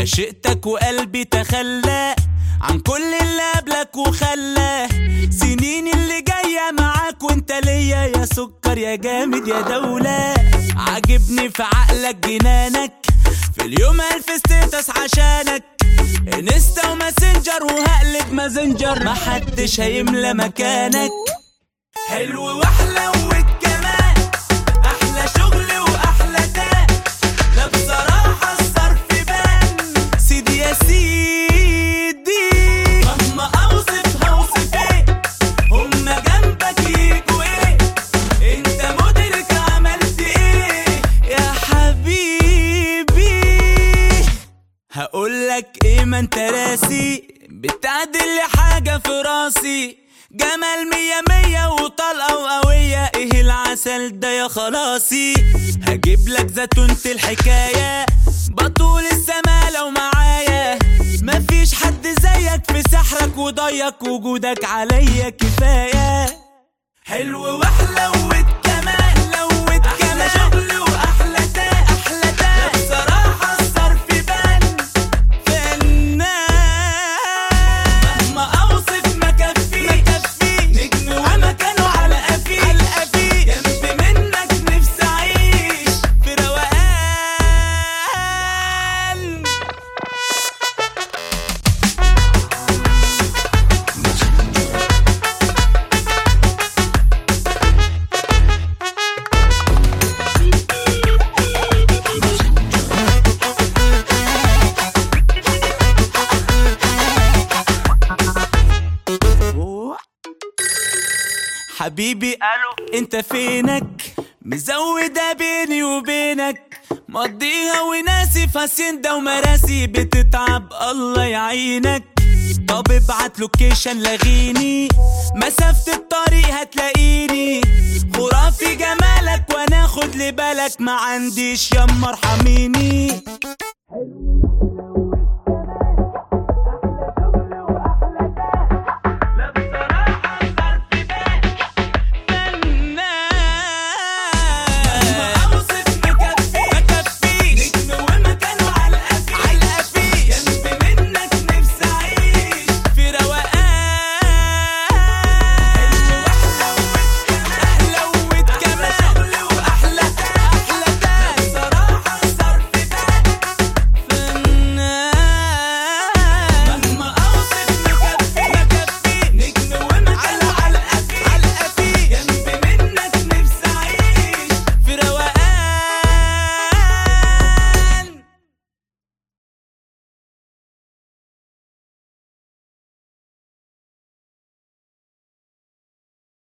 عشقتك وقلبي تخلى عن كل اللي قبلك وخلى سنين اللي جاية معاك وانت ليا يا سكر يا جامد يا دولة عاجبني في عقلك جنانك في اليوم الف ستيتس عشانك انستا وماسنجر وهقلب مازنجر محدش هيملى مكانك حلو واحلى والكمان احلى شغل واحلى تان لا بصراحه الصرف بان سيدي يا سيدي مهما اوصف هوصف ايه هما جنبك يجوا ايه انت مدرك عملت ايه يا حبيبي هقولك ايه ما انت راسي بتعدل لي حاجة في راسي جمال مية مية وطلقة وقوية ايه العسل ده يا خلاصي هجيب لك زيتونة الحكاية بطول السما لو معايا مفيش حد زيك في سحرك وضيق وجودك عليا كفاية حلو واحلى وكمان لوت كمان شغل واحلى تان احلى تان بصراحة الصرف بان فنان مهما اوصف ما كفي ما كفي نجم ومكانه على قفي على قفي جنب منك نفسي اعيش في روقان حبيبي الو انت فينك مزودة بيني وبينك مقضيها وناسي فاسندا ومراسي بتتعب الله يعينك طب ابعت لوكيشن لغيني مسافة الطريق هتلاقيني خرافي جمالك وانا خد لي بالك ما عنديش يما ارحميني